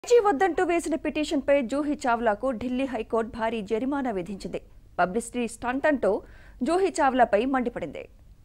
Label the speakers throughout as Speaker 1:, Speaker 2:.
Speaker 1: IG వద్దంటూ వేసిన పిటిషన్పై Juhi చావ్లాకు Delhi high court భారీ జరిమానా విధించింది పబ్లిసిటీ స్టంట్ అంటూ జూహీ చావ్లాపై మండిపడింది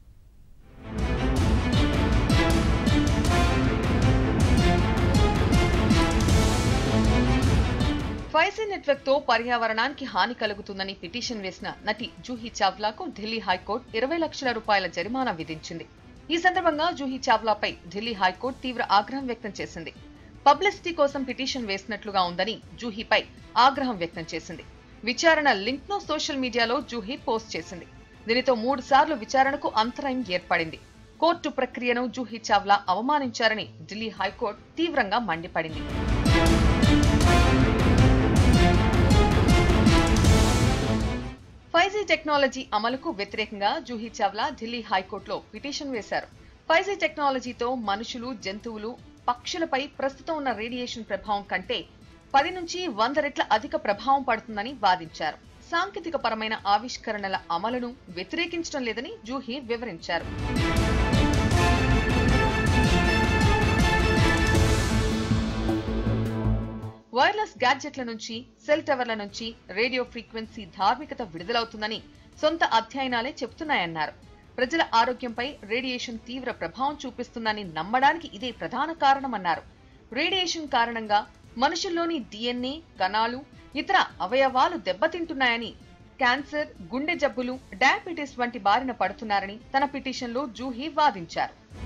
Speaker 2: ఫైజీ నెట్వర్క్ తో పర్యావరణానికి హాని కలుగుతుందని పిటిషన్ వేసిన నటి జూహీ చావ్లాకు ఢిల్లీ హైకోర్టు ఇరవై లక్షల రూపాయల జరిమానా విధించింది ఈ సందర్భంగా జూహీ చావ్లాపై ఢిల్లీ హైకోర్టు తీవ్ర ఆగ్రహం వ్యక్తం చేసింది పబ్లిసిటీ కోసం పిటిషన్ వేసినట్లుగా ఉందని జూహీపై ఆగ్రహం వ్యక్తం చేసింది విచారణ లింక్ ను సోషల్ మీడియాలో జూహీ పోస్ట్ చేసింది దీనితో మూడు సార్లు విచారణకు అంతరాయం ఏర్పడింది కోర్టు ప్రక్రియను జూహీ చావ్లా అవమానించారని ఢిల్లీ హైకోర్టు తీవ్రంగా మండిపడింది ఫైజీ టెక్నాలజీ అమలుకు వ్యతిరేకంగా జూహీ చావ్లా ఢిల్లీ హైకోర్టులో పిటిషన్ వేశారు ఫైజీ టెక్నాలజీతో మనుషులు జంతువులు పక్షులపై ప్రస్తుతం ఉన్న రేడియేషన్ ప్రభావం కంటే పది నుంచి వంద రెట్ల అధిక ప్రభావం పడుతుందని వాదించారు సాంకేతిక పరమైన ఆవిష్కరణల అమలును వ్యతిరేకించడం లేదని జూహీ వివరించారు వైర్లెస్ గ్యాడ్జెట్ల నుంచి సెల్ టవర్ల నుంచి రేడియో ఫ్రీక్వెన్సీ ధార్మికత విడుదలవుతుందని సొంత అధ్యయనాలే చెబుతున్నాయన్నారు ప్రజల ఆరోగ్యంపై రేడియేషన్ తీవ్ర ప్రభావం చూపిస్తుందని నమ్మడానికి ఇదే ప్రధాన కారణమన్నారు రేడియేషన్ కారణంగా మనుషుల్లోని డిఎన్ఏ కణాలు ఇతర అవయవాలు దెబ్బతింటున్నాయని క్యాన్సర్ గుండె జబ్బులు డయాబెటీస్ వంటి బారిన పడుతున్నారని తన పిటిషన్లో జూహీ వాదించారు